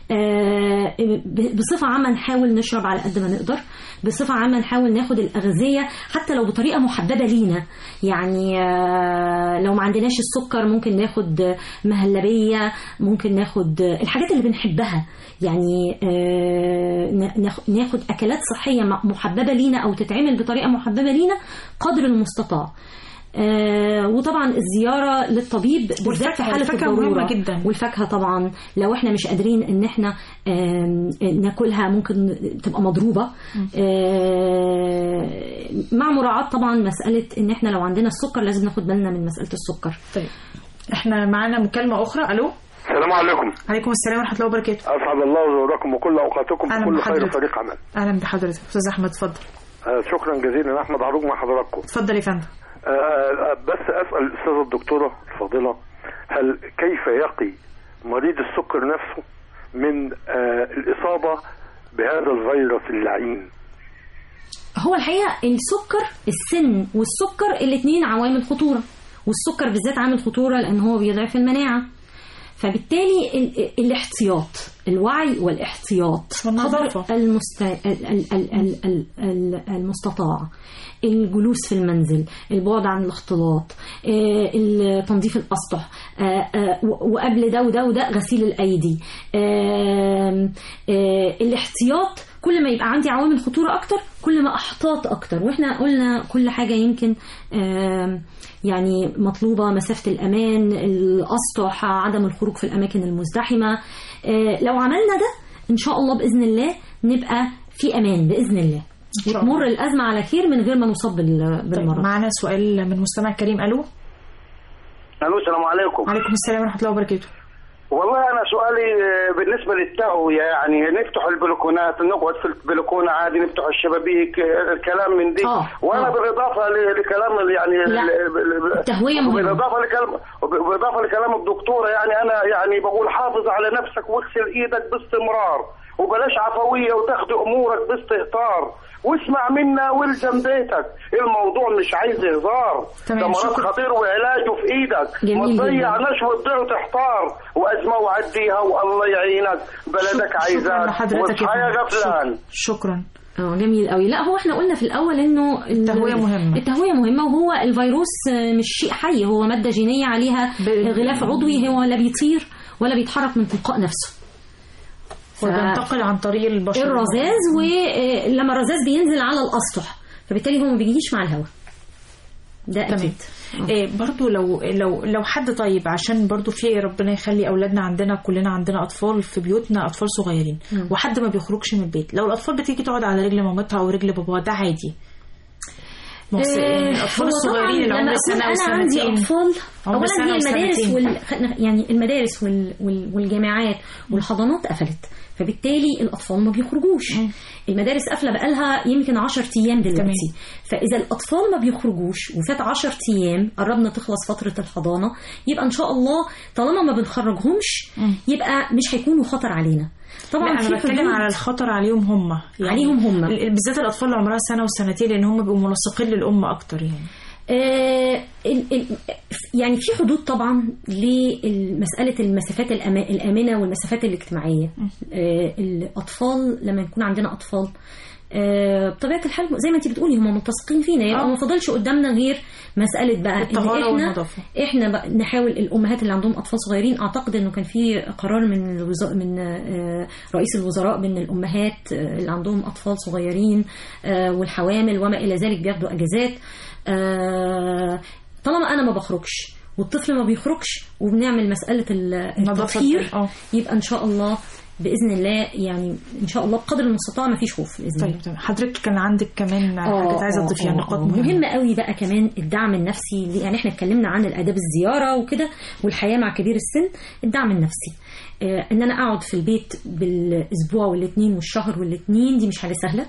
آه، ب- بصفه عامه نحاول نشرب على قد ما نقدر بصفه عامه نحاول ناخد الاغذيه حتى لو بطريقه محببه لينا يعني آه، لو ما عندناش السكر ممكن ناخد مهلبيه ممكن ناخد الحاجات اللي بنحبها يعني آه، ناخ- ناخد اكلات صحيه م- محببه لينا او تتعمل بطريقه محببه لينا قدر المستطاع آه وطبعا الزياره للطبيب بالذات في والفاكهة- حاله الفاكهة الضروره مهمة جدا. والفاكهه طبعا لو احنا مش قادرين ان احنا آم، ناكلها ممكن تبقى مضروبه آه، مع مراعاه طبعا مساله ان احنا لو عندنا السكر لازم ناخد بالنا من مساله السكر طيب احنا معانا مكالمه اخرى الو السلام عليكم عليكم السلام ورحمه الله وبركاته اسعد الله زوركم وكل اوقاتكم أهلا بكل خير بحضرتك. وطريق عمل اهلا بحضرتك استاذ احمد اتفضل آه، شكرا جزيلا احمد عروج مع حضراتكم اتفضل يا فندم آه، آه، بس اسال الاستاذه الدكتوره الفاضله هل كيف يقي مريض السكر نفسه من آه، الاصابه بهذا الفيروس اللعين هو الحقيقه السكر السن والسكر الاثنين عوامل خطوره والسكر بالذات عامل خطوره لان هو بيضعف المناعه فبالتالي ال- الاحتياط الوعي والاحتياط قدر المست... ال- ال- ال- ال- ال- ال- المستطاع الجلوس في المنزل البعد عن الاختلاط آه، ال- تنظيف الاسطح آه، آه، و- وقبل ده وده وده غسيل الايدي آم، آه، الاحتياط كل ما يبقى عندي عوامل خطوره اكتر كل ما احتاط اكتر واحنا قلنا كل حاجه يمكن آم، يعني مطلوبه مسافه الامان الاسطح عدم الخروج في الاماكن المزدحمه آه، لو عملنا ده ان شاء الله باذن الله نبقى في امان باذن الله شاء الله. وتمر الازمه على خير من غير ما نصاب بال- طيب بالمرض معانا سؤال من مستمع كريم الو الو السلام عليكم عليكم السلام ورحمه الله وبركاته والله انا سؤالي آه، بالنسبه للتهويه يعني نفتح البلكونات نقعد في البلكونه عادي نفتح الشبابيك آه، الكلام من دي آه، وانا آه. بالاضافه ل- لكلام ال- يعني لا، ال- ال- التهوية مهمة. بالاضافه لكلام بالاضافه لكلام الدكتوره يعني انا يعني بقول حافظ على نفسك واغسل ايدك باستمرار وبلاش عفويه وتاخد امورك باستهتار واسمع منا والزم بيتك الموضوع مش عايز هزار تمام، ده مرض شكرا. خطير وعلاجه في ايدك جميل ما جدا. تضيعناش وتضيع وتحتار وازمه وعديها والله يعينك بلدك شكرا عايزاك لحضرتك واصحى يا فندم. غفلان شكرا اه جميل قوي لا هو احنا قلنا في الاول انه ال- التهوية مهمة. التهويه مهمه وهو الفيروس آه، مش شيء حي هو ماده جينيه عليها غلاف عضوي هو لا بيطير ولا بيتحرك من تلقاء نفسه ف- وبينتقل عن طريق البشر الرذاذ ولما الرذاذ بينزل على الاسطح فبالتالي هو ما بيجيش مع الهواء ده تمام اكيد إيه برضو لو لو لو حد طيب عشان برضو في ربنا يخلي اولادنا عندنا كلنا عندنا اطفال في بيوتنا اطفال صغيرين مم. وحد ما بيخرجش من البيت لو الاطفال بتيجي تقعد على رجل مامتها او رجل باباها ده عادي ما هو يعني الاطفال هو الصغيرين اللي طبعاً عمر لما سنه أكون انا عندي وسنتين اطفال عمر اولا سنة هي المدارس وسنتين. وال... خلينا- يعني المدارس وال... وال... والجامعات والحضانات قفلت فبالتالي الاطفال ما بيخرجوش المدارس قافله بقالها يمكن 10 ايام دلوقتي فاذا الاطفال ما بيخرجوش وفات 10 ايام قربنا تخلص فتره الحضانه يبقى ان شاء الله طالما ما بنخرجهمش يبقى مش هيكونوا خطر علينا طبعا لا في انا بتكلم حدود. على الخطر عليهم هم عليهم هم. ال- بالذات الاطفال اللي عمرها سنه وسنتين لان هم بيبقوا ملصقين للام اكتر يعني آه، ال- ال- يعني في حدود طبعا لمسألة المسافات الأما- الآمنة والمسافات الاجتماعية آه، الأطفال لما يكون عندنا أطفال آه، بطبيعة الحال زي ما انت بتقولي هم ملتصقين فينا يبقى ما فضلش قدامنا غير مسألة بقى ان الطهارة احنا والنظافة. احنا بقى نحاول الامهات اللي عندهم اطفال صغيرين اعتقد انه كان في قرار من الوزا... من آه، رئيس الوزراء بان الامهات آه، اللي عندهم اطفال صغيرين آه، والحوامل وما الى ذلك بياخدوا اجازات آه، طالما انا ما بخرجش والطفل ما بيخرجش وبنعمل مساله ال- نظافة التطهير اه. يبقى ان شاء الله باذن الله يعني ان شاء الله بقدر المستطاع ما فيش خوف باذن الله طيب تمام حضرتك كان عندك كمان حاجات عايزه تضيفيها نقاط مهمه مهمة قوي بقى كمان الدعم النفسي اللي- يعني احنا اتكلمنا عن الاداب الزياره وكده والحياه مع كبير السن الدعم النفسي آه ان انا اقعد في البيت بالاسبوع والاثنين والشهر والاثنين دي مش حاجه سهله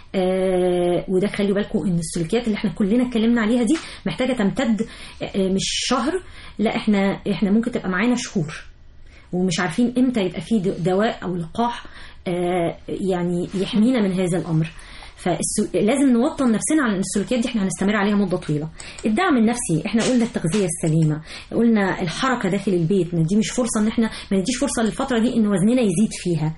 آه وده خلي بالكم ان السلوكيات اللي احنا كلنا اتكلمنا عليها دي محتاجه تمتد آه مش شهر لا احنا احنا ممكن تبقى معانا شهور ومش عارفين امتى يبقى فيه د- دواء او لقاح آه، يعني يحمينا من هذا الامر فلازم نوطن نفسنا على ان السلوكيات دي احنا هنستمر عليها مده طويله. الدعم النفسي احنا قلنا التغذيه السليمه، قلنا الحركه داخل البيت، ما دي مش فرصه ان احنا ما نديش فرصه للفتره دي ان وزننا يزيد فيها.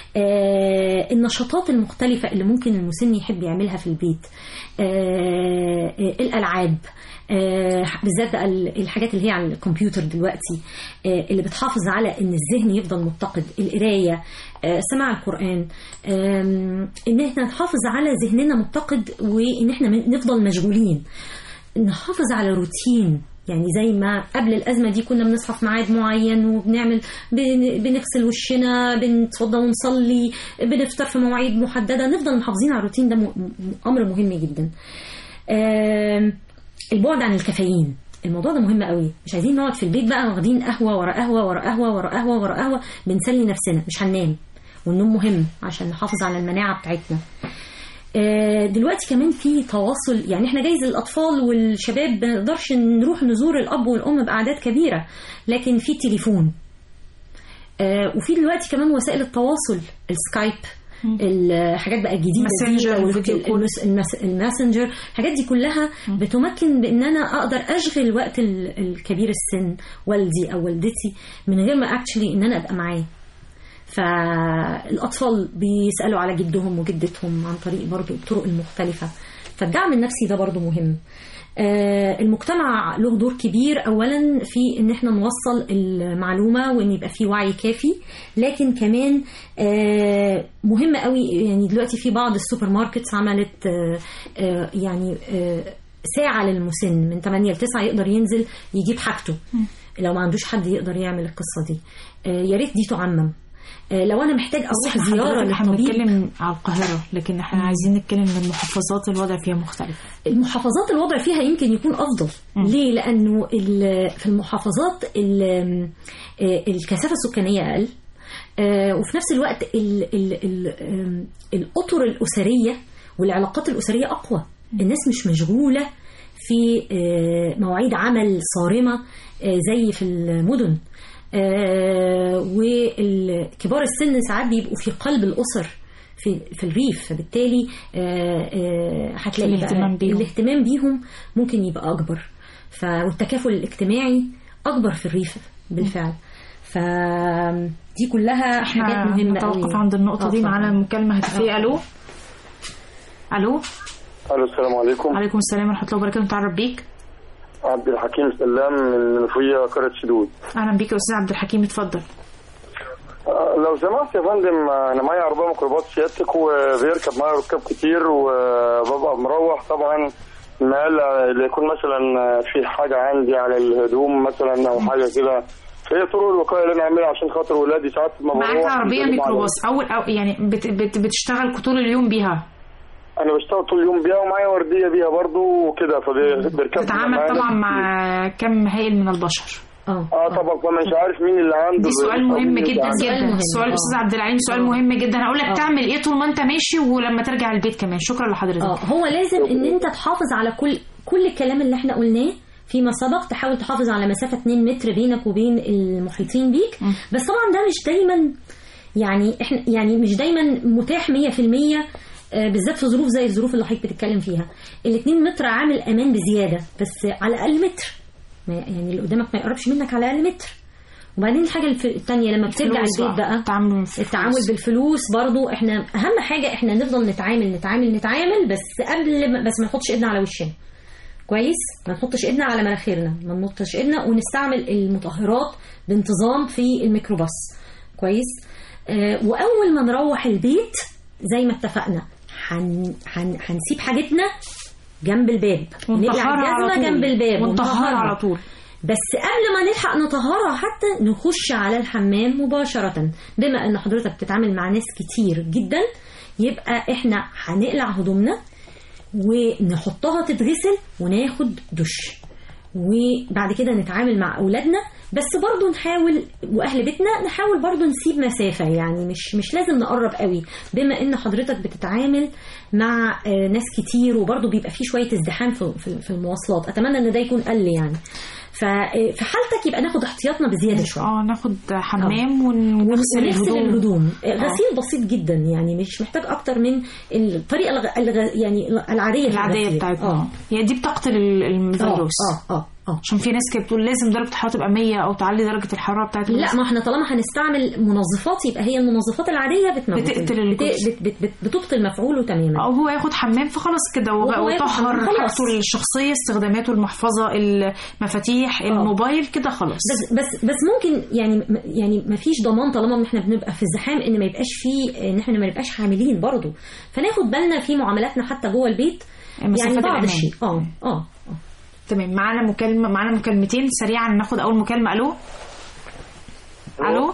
آه النشاطات المختلفه اللي ممكن المسن يحب يعملها في البيت. آه آه، الالعاب آه، بالذات بقى ال- الحاجات اللي هي على الكمبيوتر دلوقتي آه، اللي بتحافظ على ان الذهن يفضل متقد القرايه آه، سماع القران آم، ان احنا نحافظ على ذهننا متقد وان احنا من- نفضل مشغولين نحافظ على روتين يعني زي ما قبل الأزمة دي كنا بنصحى في ميعاد معين وبنعمل بن- بنغسل وشنا بنتوضى ونصلي بنفطر في مواعيد محددة نفضل محافظين على الروتين ده م- م- أمر مهم جدا آم، البعد عن الكافيين الموضوع ده مهم قوي مش عايزين نقعد في البيت بقى واخدين قهوه ورا قهوه ورا قهوه ورا قهوه ورا قهوه بنسلي نفسنا مش هننام والنوم مهم عشان نحافظ على المناعه بتاعتنا آه، دلوقتي كمان في تواصل يعني احنا جايز الاطفال والشباب ما نقدرش نروح نزور الاب والام باعداد كبيره لكن في تليفون آه، وفي دلوقتي كمان وسائل التواصل السكايب الحاجات بقى الجديده دي ماسنجر أو والفيديو الك- المس- المس- الماسنجر الحاجات دي كلها بتمكن بان انا اقدر اشغل وقت ال- الكبير السن والدي او والدتي من غير ما اكشلي ان انا ابقى معاه فالاطفال بيسالوا على جدهم وجدتهم عن طريق برضو الطرق المختلفه فالدعم النفسي ده برضو مهم آه، المجتمع له دور كبير اولا في ان احنا نوصل المعلومه وان يبقى في وعي كافي لكن كمان آه، مهم قوي يعني دلوقتي في بعض السوبر ماركتس عملت آه، آه، يعني آه، ساعه للمسن من 8 ل 9 يقدر ينزل يجيب حاجته لو ما عندوش حد يقدر يعمل القصه دي آه، يا ريت دي تعمم آه، لو انا محتاج اروح احنا زياره حضرتك احنا للطبيب بنتكلم على القاهره لكن احنا عايزين نتكلم ان المحافظات الوضع فيها مختلف المحافظات الوضع فيها يمكن يكون افضل ليه لانه ال- في المحافظات ال- آه، الكثافه السكانيه اقل آه، وفي نفس الوقت ال ال ال آم، الاطر الاسريه والعلاقات الاسريه اقوى الناس مش مشغوله في آه، مواعيد عمل صارمة آه، زي في المدن وكبار السن ساعات بيبقوا في قلب الأسر في في الريف فبالتالي آه، آه، هتلاقي بقى الاهتمام بيهم. الاهتمام بيهم ممكن يبقى أكبر فالتكافل الاجتماعي أكبر في الريف بالفعل فدي كلها حاجات احنا مهمة نتوقف قوي. عند النقطة آه، دي طبعاً. معانا مكالمة هاتفية ألو ألو الو السلام عليكم عليكم السلام ورحمة الله وبركاته نتعرف بيك عبد الحكيم سلام من المنوفيه قريه شدود أهلا بيك يا أستاذ عبد الحكيم اتفضل آه، لو سمحت يا فندم آه، انا معايا عربيه ميكروباص سيادتك وبيركب معايا ركاب كتير وببقى مروح طبعا المقال اللي يكون مثلا في حاجه عندي على الهدوم مثلا او حاجه كده فهي طرق الوقايه اللي انا اعملها عشان خاطر ولادي ساعات ما معاك بروح عربية بيقولوا ميكروباص أول أو يعني بت بت بتشتغل طول اليوم بيها انا بشتغل طول اليوم بيها ومعايا ورديه بيها برضو وكده فبيركب تتعامل طبعا مع كم هائل من البشر اه اه طبعا فمش عارف مين اللي عنده دي سؤال بيوصل مهم مين اللي جدا عنده. جدا سؤال الاستاذ عبد العليم سؤال مهم جدا هقول لك تعمل ايه طول ما انت ماشي ولما ترجع البيت كمان شكرا لحضرتك اه هو لازم ان انت تحافظ على كل كل الكلام اللي احنا قلناه فيما سبق تحاول تحافظ على مسافة 2 متر بينك وبين المحيطين بيك بس طبعا ده مش دايما يعني احنا يعني مش دايما متاح 100% آه، بالذات في ظروف زي الظروف اللي حضرتك بتتكلم فيها ال 2 متر عامل امان بزياده بس على الاقل متر ما- يعني اللي قدامك ما يقربش منك على الاقل متر وبعدين الحاجه الف- التانية لما بترجع الفلوس البيت بقى. بقى التعامل بالفلوس برضو احنا اهم حاجه احنا نفضل نتعامل نتعامل نتعامل بس قبل ما بس ما نحطش ايدنا على وشنا كويس ما نحطش ايدنا على مناخيرنا ما نحطش ايدنا ونستعمل المطهرات بانتظام في الميكروباص كويس آه واول ما نروح البيت زي ما اتفقنا هن هن هنسيب حاجتنا جنب الباب ونطهرها نقلع على الجزمة طول. جنب الباب ونطهرها ونطهرها. على طول. بس قبل ما نلحق نطهرها حتى نخش على الحمام مباشرة بما ان حضرتك بتتعامل مع ناس كتير جدا يبقى احنا هنقلع هدومنا ونحطها تتغسل وناخد دش وبعد كده نتعامل مع اولادنا بس برضو نحاول واهل بيتنا نحاول برضو نسيب مسافه يعني مش مش لازم نقرب قوي بما ان حضرتك بتتعامل مع آه، ناس كتير وبرضو بيبقى في شويه ازدحام في في- في المواصلات اتمنى ان ده يكون قل يعني ففي حالتك يبقى ناخد احتياطنا بزياده شويه اه ناخد حمام ون- ونغسل ونغسل الهدوم. الهدوم آه. غسيل بسيط جدا يعني مش محتاج اكتر من الطريقه الغ... الغ... يعني العاديه في العادية الغسيل. بتاعتنا اه هي دي بتقتل ال- الفيروس اه اه اه عشان في ناس كانت بتقول لازم درجة الحرارة تبقى 100 أو تعلي درجة الحرارة بتاعت لا الغسيل. ما احنا طالما هنستعمل منظفات يبقى هي المنظفات العاديه بتموت بتقتل بت... الجثث. بت... بت... بت... بتبطل مفعوله تماما او هو ياخد حمام فخلاص كده وهو ياخد وطهر حمام، خلاص. حاجته الشخصيه استخداماته المحفظه المفاتيح الموبايل كده خلاص بس بس بس ممكن يعني يعني ما فيش ضمان طالما ان احنا بنبقى في الزحام ان ما يبقاش فيه ان احنا ما نبقاش حاملين برضه فناخد بالنا في معاملاتنا حتى جوه البيت يعني مسافات بعض الأمان. الشيء اه اه تمام معانا مكالمه معانا مكالمتين سريعا ناخد اول مكالمه الو الو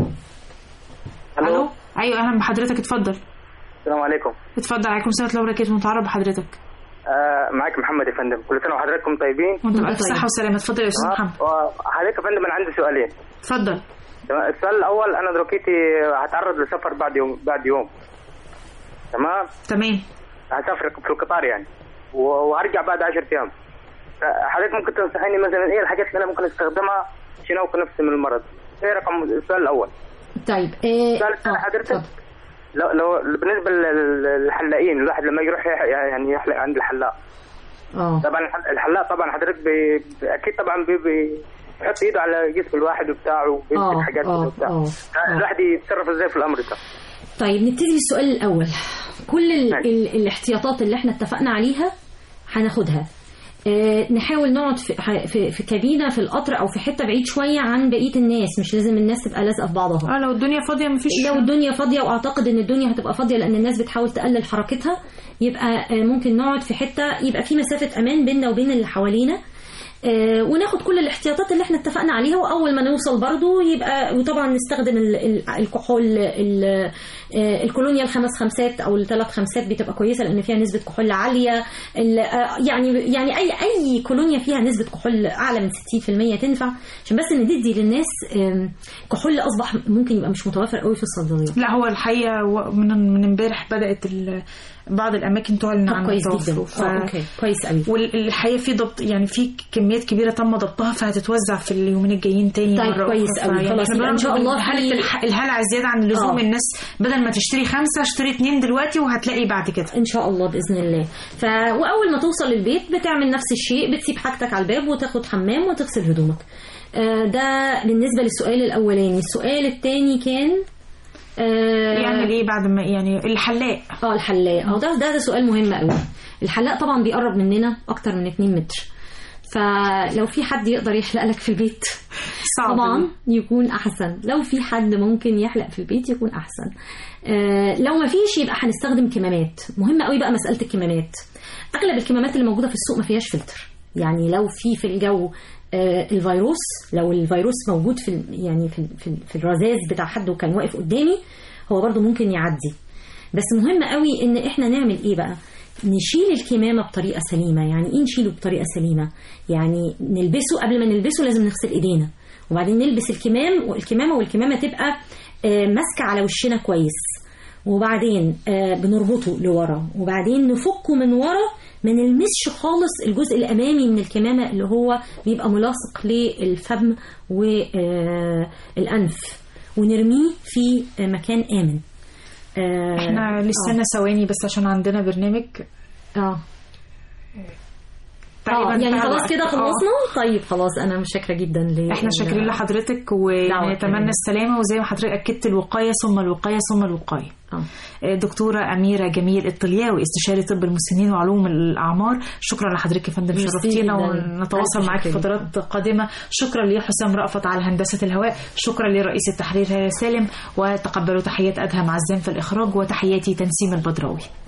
الو ايوه اهلا بحضرتك اتفضل السلام عليكم اتفضل عليكم السلام ورحمه الله وبركاته متعرف بحضرتك آه معاك محمد يا فندم كل سنه وحضراتكم طيبين وانت بألف صحه وسلامه اتفضل يا استاذ تمام؟ محمد وحضرتك يا فندم انا عندي سؤالين اتفضل تمام؟ السؤال الاول انا دلوقتي هتعرض لسفر بعد يوم بعد يوم تمام تمام هسافر في القطار يعني و- وهرجع بعد 10 ايام حضرتك ممكن تنصحيني مثلا ايه الحاجات اللي انا ممكن استخدمها عشان اوقف نفسي من المرض ايه رقم السؤال الاول طيب ايه السؤال الثاني حضرتك لو لو بالنسبه لل- للحلاقين الواحد لما يروح يح- يعني يحلق عند الحلاق اه طبعا الح- الحلاق طبعا حضرتك بي... بي- اكيد طبعا بي... بي... بيحط ايده على جسم الواحد وبتاع وبيمسك اه حاجات اه وبتاع اه الواحد يتصرف ازاي في الامر ده طيب نبتدي بالسؤال الأول كل ال ال الاحتياطات اللي احنا اتفقنا عليها هناخدها اه نحاول نقعد في, في, في كابينة في القطر أو في حتة بعيد شوية عن بقية الناس مش لازم الناس تبقى لازقة في بعضها اه لو الدنيا فاضيه مفيش لو الدنيا فاضية وأعتقد إن الدنيا هتبقى فاضية لأن الناس بتحاول تقلل حركتها يبقى اه ممكن نقعد في حتة يبقى في مسافة أمان بيننا وبين اللي حوالينا آه، وناخد كل الاحتياطات اللي احنا اتفقنا عليها واول ما نوصل برضو يبقى وطبعا نستخدم ال- ال- الكحول ال- آه، الكولونيا الخمس خمسات او الثلاث خمسات بتبقى كويسه لان فيها نسبه كحول عاليه ال- آه، يعني يعني اي اي كولونيا فيها نسبه كحول اعلى من 60% تنفع عشان بس ندي للناس آم، كحول اصبح ممكن يبقى مش متوفر قوي في الصيدليه لا هو الحقيقه و- من من امبارح بدات ال- بعض الاماكن تعلن طب عن كويس التوفر. جدا. ف... آه، أوكي. كويس قوي والحقيقه في ضبط يعني في كميات كبيره تم ضبطها فهتتوزع في اليومين الجايين تاني طيب، مرة كويس أخرى. قوي. فيعني خلاص، إحنا يبقى إن شاء برضه الله في- حالة الح- الهلع الزياده عن اللزوم آه. الناس بدل ما تشتري خمسه اشتري اتنين دلوقتي وهتلاقي بعد كده ان شاء الله باذن الله ف واول ما توصل البيت بتعمل نفس الشيء بتسيب حاجتك على الباب وتاخد حمام وتغسل هدومك آه، ده بالنسبه للسؤال الاولاني السؤال الثاني كان آه، يعمل ايه بعد ما يعني الحلاق اه الحلاق اه ده ده ده سؤال مهم قوي الحلاق طبعا بيقرب مننا اكتر من 2 متر فلو في حد يقدر يحلق لك في البيت صعب طبعا يكون احسن لو في حد ممكن يحلق في البيت يكون احسن آه لو ما فيش يبقى هنستخدم كمامات مهمه قوي بقى مساله الكمامات اغلب الكمامات اللي موجوده في السوق ما فيهاش فلتر يعني لو في في الجو آه الفيروس لو الفيروس موجود في ال- يعني في ال- في, ال- في الرذاذ بتاع حد وكان واقف قدامي هو برضو ممكن يعدي بس مهم قوي ان احنا نعمل ايه بقى نشيل الكمامة بطريقة سليمة يعني ايه نشيله بطريقة سليمة يعني نلبسه قبل ما نلبسه لازم نغسل ايدينا وبعدين نلبس الكمام والكمامة والكمامة تبقى آه، ماسكة على وشنا كويس وبعدين آه، بنربطه لورا وبعدين نفكه من ورا ما نلمسش خالص الجزء الامامي من الكمامه اللي هو بيبقى ملاصق للفم والانف ونرميه في آه، مكان امن آه، احنا لسه ثواني بس عشان عندنا برنامج اه تقريباً اه يعني انتهى خلاص الوقت. كده آه. خلصنا طيب خلاص انا مش شاكره جدا ل احنا شاكرين لحضرتك دعوة ونتمنى كريمة. السلامه وزي ما حضرتك اكدت الوقايه ثم الوقايه ثم الوقايه آه. دكتورة أميرة جميل الطلياوي استشاري طب المسنين وعلوم الأعمار شكرا لحضرتك يا فندم ميرسي شرفتينا جداً. ونتواصل ألف معاك في شكر. فترات قادمة شكرا لحسام رأفت على هندسة الهواء شكرا لرئيس التحرير هلا سالم وتقبلوا تحيات أدهم عزام في الإخراج وتحياتي تنسيم البدراوي